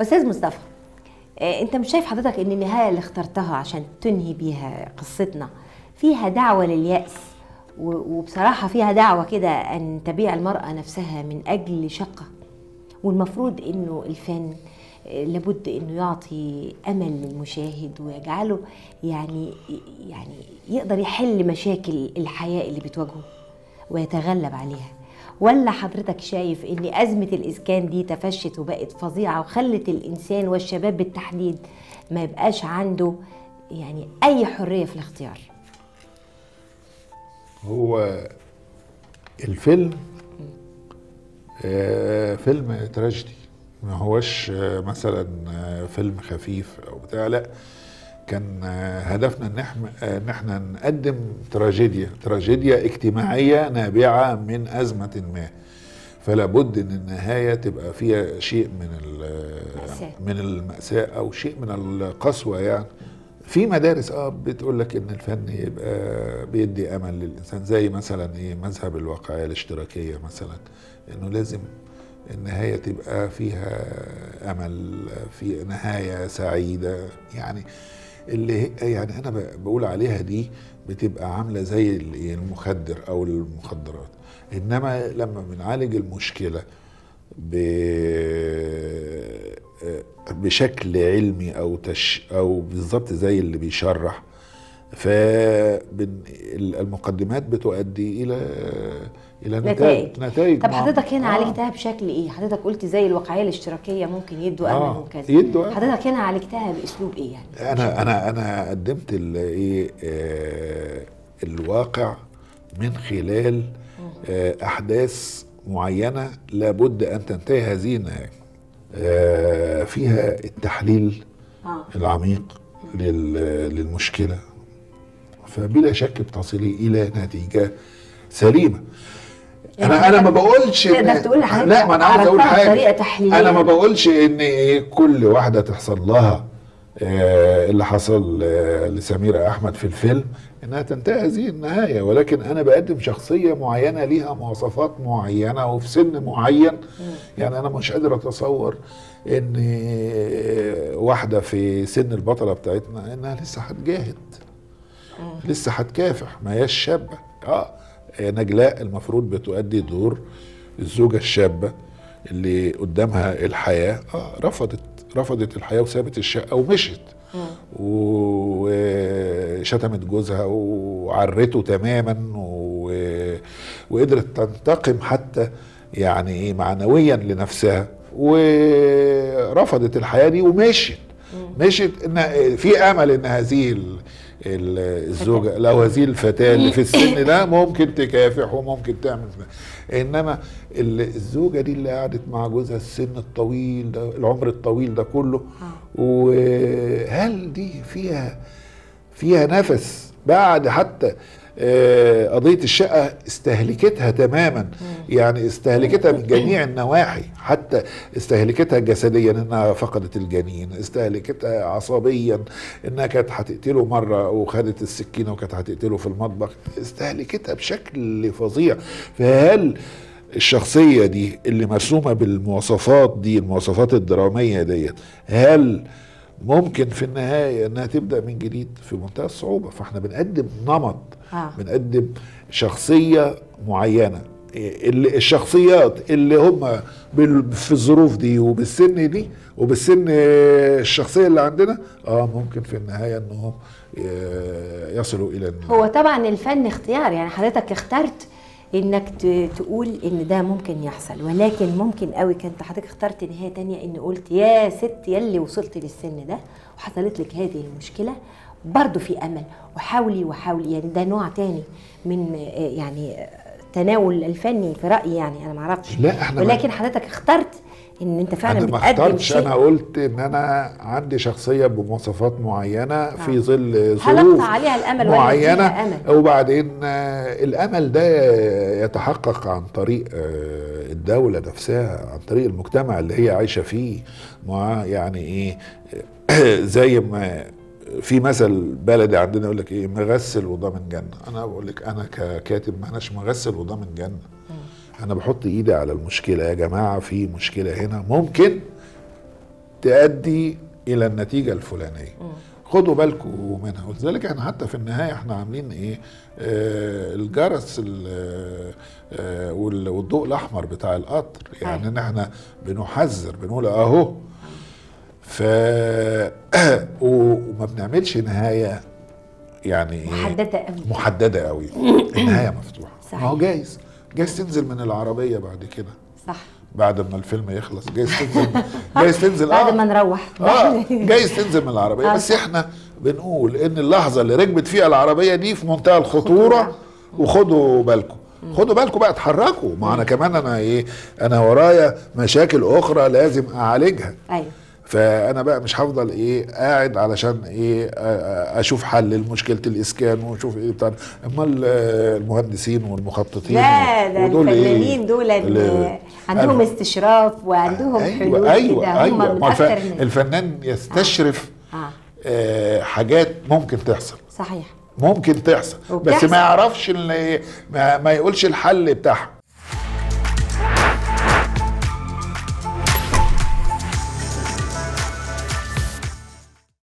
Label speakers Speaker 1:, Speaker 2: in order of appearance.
Speaker 1: استاذ مصطفى آه، انت مش شايف حضرتك ان النهايه اللي اخترتها عشان تنهي بيها قصتنا فيها دعوه للياس و- وبصراحه فيها دعوه كده ان تبيع المراه نفسها من اجل شقه والمفروض انه الفن آه، لابد انه يعطي امل للمشاهد ويجعله يعني يعني يقدر يحل مشاكل الحياه اللي بتواجهه ويتغلب عليها ولا حضرتك شايف ان ازمه الاسكان دي تفشت وبقت فظيعه وخلت الانسان والشباب بالتحديد ما يبقاش عنده يعني اي حريه في الاختيار
Speaker 2: هو الفيلم آه فيلم تراجيدي ما هوش آه مثلا آه فيلم خفيف او بتاع لا كان آه هدفنا ان احنا آه ان احنا نقدم تراجيديا تراجيديا اجتماعيه نابعه من ازمه ما فلا بد ان النهايه تبقى فيها شيء من ال-
Speaker 1: مأساة.
Speaker 2: من المأساة او شيء من القسوه يعني في مدارس اه بتقول لك ان الفن يبقى بيدي امل للانسان زي مثلا ايه مذهب الواقعيه الاشتراكيه مثلا انه لازم النهايه تبقى فيها امل في نهايه سعيده يعني اللي هي يعني انا ب- بقول عليها دي بتبقى عامله زي ال- المخدر او المخدرات انما لما بنعالج المشكله ب بشكل علمي او تش او بالظبط زي اللي بيشرح فالمقدمات بتؤدي الى الى
Speaker 1: نتائج.
Speaker 2: نتائج نتائج
Speaker 1: طب
Speaker 2: مع-
Speaker 1: حضرتك هنا
Speaker 2: آه.
Speaker 1: عالجتها بشكل ايه حضرتك قلت زي الواقعيه الاشتراكيه ممكن يدوا امل
Speaker 2: آه،
Speaker 1: وكذا
Speaker 2: يدوا أمل.
Speaker 1: حضرتك هنا عالجتها باسلوب ايه يعني
Speaker 2: انا انا انا قدمت ال- ايه آه، الواقع من خلال آه، احداث معينه لابد ان تنتهي هذه النهايه آه، فيها التحليل
Speaker 1: اه
Speaker 2: العميق لل- للمشكله فبلا شك بتصلي الى نتيجه سليمه انا
Speaker 1: يعني
Speaker 2: انا ما بقولش
Speaker 1: تقدر
Speaker 2: إن-
Speaker 1: تقول لحضرتك
Speaker 2: لا ما انا عاوز اقول
Speaker 1: عملتها
Speaker 2: حاجه
Speaker 1: بطريقة تحليلية.
Speaker 2: انا ما بقولش ان إيه كل واحده تحصل لها آه، اللي حصل آه، لسميرة احمد في الفيلم انها تنتهي هذه النهايه ولكن انا بقدم شخصيه معينه ليها مواصفات معينه وفي سن معين يعني انا مش قادر اتصور ان آه، واحده في سن البطله بتاعتنا انها لسه هتجاهد لسه هتكافح ما هياش شابه اه نجلاء المفروض بتؤدي دور الزوجه الشابه اللي قدامها الحياه اه رفضت رفضت الحياه وسابت الشقه ومشت وشتمت جوزها وعرته تماما و... وقدرت تنتقم حتى يعني ايه معنويا لنفسها ورفضت الحياه دي ومشت مشت ان في امل ان هذه ال- ال- الزوجه لو هذه الفتاه اللي في السن ده ممكن تكافح وممكن تعمل انما ال- الزوجه دي اللي قعدت مع جوزها السن الطويل ده العمر الطويل ده كله وهل دي فيها فيها نفس بعد حتى آه، قضية الشقة استهلكتها تماما يعني استهلكتها من جميع النواحي حتى استهلكتها جسديا انها فقدت الجنين استهلكتها عصبيا انها كانت هتقتله مرة وخدت السكينة وكانت هتقتله في المطبخ استهلكتها بشكل فظيع فهل الشخصية دي اللي مرسومة بالمواصفات دي المواصفات الدرامية ديت هل ممكن في النهاية انها تبدأ من جديد في منتهى الصعوبة فاحنا بنقدم نمط
Speaker 1: آه.
Speaker 2: بنقدم شخصية معينة اللي الشخصيات اللي هم بال- في الظروف دي وبالسن دي وبالسن الشخصية اللي عندنا اه ممكن في النهاية انهم آه، يصلوا الى النهاية.
Speaker 1: هو طبعا الفن اختيار يعني حضرتك اخترت انك ت- تقول ان ده ممكن يحصل ولكن ممكن قوي كنت حضرتك اخترت نهايه تانية ان قلت يا ست يلي وصلت للسن ده وحصلت لك هذه المشكله برضه في امل وحاولي وحاولي يعني ده نوع تاني من آه، يعني آه، تناول الفني في رايي يعني انا ما اعرفش
Speaker 2: لا، إحنا ما-
Speaker 1: ولكن حضرتك اخترت ان انت فعلا
Speaker 2: انا ما
Speaker 1: بتقدم
Speaker 2: اخترتش
Speaker 1: شيء
Speaker 2: انا قلت ان انا عندي شخصيه بمواصفات معينه في ظل
Speaker 1: حلقت
Speaker 2: ظروف
Speaker 1: عليها الأمل ولا
Speaker 2: معينه
Speaker 1: فيها أمل؟
Speaker 2: وبعدين آه، الامل ده يتحقق عن طريق آه، الدوله نفسها عن طريق المجتمع اللي هي عايشه فيه مع يعني ايه زي ما في مثل بلدي عندنا يقول لك ايه مغسل وضامن جنه انا بقول لك انا ككاتب ما اناش مغسل وضامن جنه انا بحط ايدي على المشكله يا جماعه في مشكله هنا ممكن تؤدي الى النتيجه الفلانيه خدوا بالكم منها ولذلك احنا حتى في النهايه احنا عاملين ايه آه الجرس ال- آه وال- والضوء الاحمر بتاع القطر يعني
Speaker 1: أيوة.
Speaker 2: ان احنا بنحذر بنقول اهو ف وما بنعملش نهايه يعني إيه؟
Speaker 1: محدده قوي
Speaker 2: محدده قوي النهايه مفتوحه
Speaker 1: صحيح.
Speaker 2: ما هو جايز جايز تنزل من العربيه بعد كده
Speaker 1: صح
Speaker 2: بعد ما الفيلم يخلص جايز تنزل جايز تنزل
Speaker 1: بعد ما نروح
Speaker 2: اه جايز تنزل من العربيه
Speaker 1: آه،
Speaker 2: بس
Speaker 1: صح.
Speaker 2: احنا بنقول ان اللحظه اللي ركبت فيها العربيه دي في منتهى الخطوره
Speaker 1: خطورة.
Speaker 2: وخدوا بالكم خدوا بالكم بقى اتحركوا ما انا كمان انا ايه انا ورايا مشاكل اخرى لازم اعالجها
Speaker 1: ايوه
Speaker 2: فانا بقى مش هفضل ايه قاعد علشان ايه آه، آه، اشوف حل لمشكله الاسكان واشوف ايه بتاع امال آه، المهندسين والمخططين
Speaker 1: لا ده
Speaker 2: ودول
Speaker 1: الفنانين دول
Speaker 2: اللي-
Speaker 1: عندهم
Speaker 2: أنا-
Speaker 1: استشراف وعندهم حلول
Speaker 2: ايوه
Speaker 1: كده
Speaker 2: ايوه
Speaker 1: هم من
Speaker 2: ما الف-
Speaker 1: اكتر الناس
Speaker 2: الفنان يستشرف
Speaker 1: اه
Speaker 2: آه حاجات ممكن تحصل
Speaker 1: صحيح
Speaker 2: ممكن تحصل بس
Speaker 1: وبتحصل.
Speaker 2: ما يعرفش اللي ما, ما يقولش الحل بتاعها